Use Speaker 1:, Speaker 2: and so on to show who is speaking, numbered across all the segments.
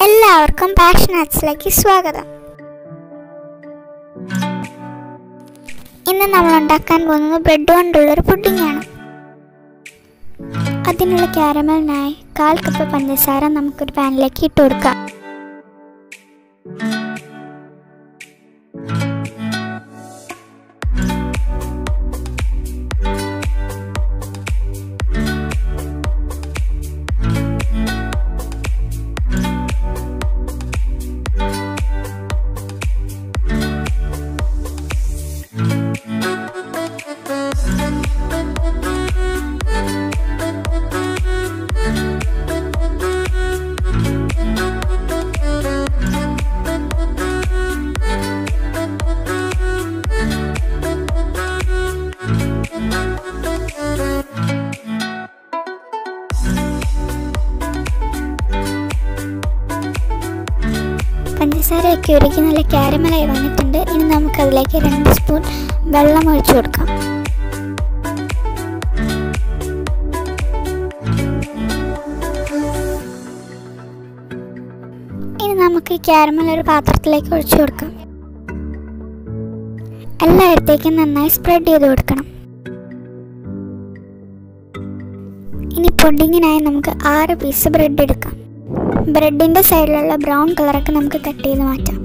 Speaker 1: എല്ലാവർക്കും പാഷൻ ആർട്സിലേക്ക് സ്വാഗതം ഇന്ന് നമ്മൾ ഉണ്ടാക്കാൻ പോകുന്നത് ബ്രെഡ് കൊണ്ടുള്ളൊരു പുഡിംഗാണ് അതിനുള്ള ക്യാരമലിനായി കാൽ കപ്പ് പഞ്ചസാര നമുക്കൊരു പാനിലേക്ക് ഇട്ട് കൊടുക്കാം പഞ്ചസാരയൊക്കെ ഉരുക്കി നല്ല ക്യാരമലായി വന്നിട്ടുണ്ട് ഇനി നമുക്കതിലേക്ക് രണ്ട് സ്പൂൺ വെള്ളം ഒഴിച്ചു കൊടുക്കാം ഇനി നമുക്ക് ക്യാരമൽ ഒരു പാത്രത്തിലേക്ക് ഒഴിച്ചു കൊടുക്കാം എല്ലായിടത്തേക്കും നന്നായി സ്പ്രെഡ് ചെയ്ത് കൊടുക്കണം ഇനി പുഡിങ്ങിനായി നമുക്ക് ആറ് പീസ് ബ്രെഡ് എടുക്കാം ബ്രെഡിൻ്റെ സൈഡിലുള്ള ബ്രൗൺ കളറൊക്കെ നമുക്ക് കട്ട് ചെയ്ത് മാറ്റാം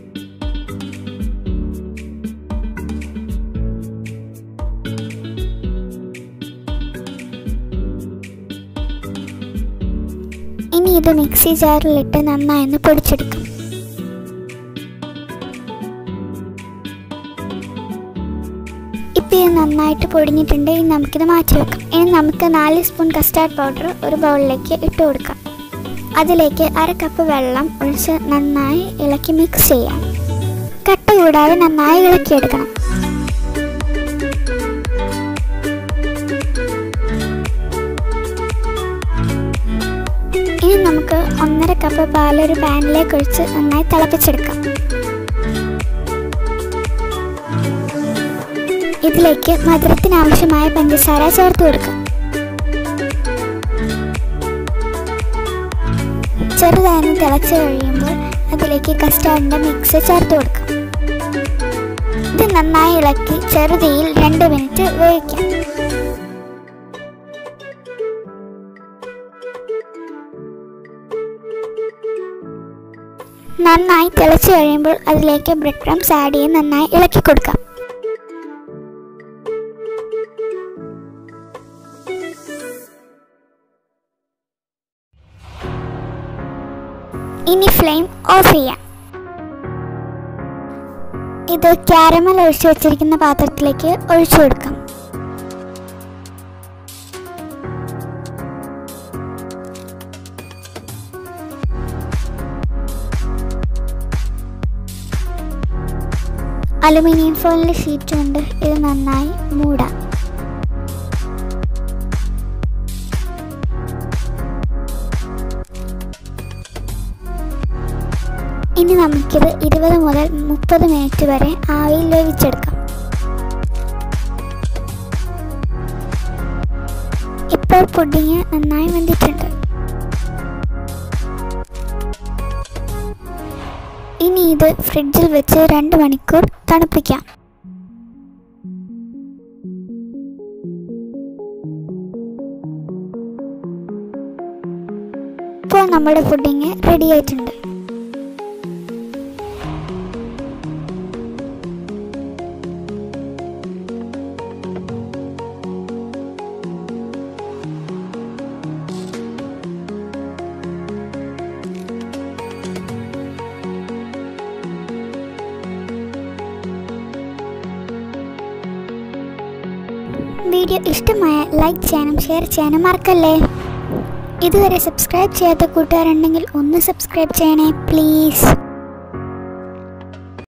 Speaker 1: ഇനി ഇത് മിക്സി ജാറിലിട്ട് നന്നായി ഒന്ന് പൊടിച്ചെടുക്കാം ഇപ്പം ഇത് നന്നായിട്ട് പൊടിഞ്ഞിട്ടുണ്ട് ഇനി നമുക്കിത് മാറ്റി വെക്കാം ഇനി നമുക്ക് നാല് സ്പൂൺ കസ്റ്റാർഡ് പൗഡർ ഒരു ബൗളിലേക്ക് ഇട്ട് കൊടുക്കാം അതിലേക്ക് അര കപ്പ് വെള്ളം ഒഴിച്ച് നന്നായി ഇളക്കി മിക്സ് ചെയ്യാം കട്ട കൂടാതെ നന്നായി ഇളക്കിയെടുക്കണം ഇനി നമുക്ക് ഒന്നര കപ്പ് പാൽ ഒരു പാനിലേക്ക് ഒഴിച്ച് നന്നായി തിളപ്പിച്ചെടുക്കാം ഇതിലേക്ക് മധുരത്തിന് ആവശ്യമായ പഞ്ചസാര ചേർത്ത് കൊടുക്കാം ചെറുതായി തിളച്ച് കഴിയുമ്പോൾ അതിലേക്ക് കസ്റ്റാർഡിൻ്റെ മിക്സ് ചേർത്ത് കൊടുക്കാം ഇത് നന്നായി ഇളക്കി ചെറുതീയിൽ രണ്ട് മിനിറ്റ് വേവിക്കാം നന്നായി തിളച്ച് കഴിയുമ്പോൾ അതിലേക്ക് ബ്രെഡ് ക്രംസ് ആഡ് ചെയ്ത് നന്നായി ഇളക്കി കൊടുക്കാം ഇനി ഫ്ലെയിം ഓഫ് ചെയ്യാം ഇത് ക്യാരമൽ ഒഴിച്ചു വെച്ചിരിക്കുന്ന പാത്രത്തിലേക്ക് ഒഴിച്ചു കൊടുക്കാം അലുമിനിയം ഫോയിലിൻ്റെ ഷീറ്റ് കൊണ്ട് ഇത് നന്നായി മൂടാം ഇനി നമുക്കിത് ഇരുപത് മുതൽ മുപ്പത് മിനിറ്റ് വരെ ആവിയിൽ വേവിച്ചെടുക്കാം ഇപ്പോൾ പുഡിങ് നന്നായി വെന്തിട്ടുണ്ട് ഇനി ഇത് ഫ്രിഡ്ജിൽ വെച്ച് രണ്ട് മണിക്കൂർ തണുപ്പിക്കാം ഇപ്പോൾ നമ്മുടെ പുഡിങ് റെഡി ആയിട്ടുണ്ട് വീഡിയോ ഇഷ്ടമായ ലൈക്ക് ചെയ്യാനും ഷെയർ ചെയ്യാനും മറക്കല്ലേ ഇതുവരെ സബ്സ്ക്രൈബ് ചെയ്യാത്ത കൂട്ടുകാരുണ്ടെങ്കിൽ ഒന്ന് സബ്സ്ക്രൈബ് ചെയ്യണേ പ്ലീസ്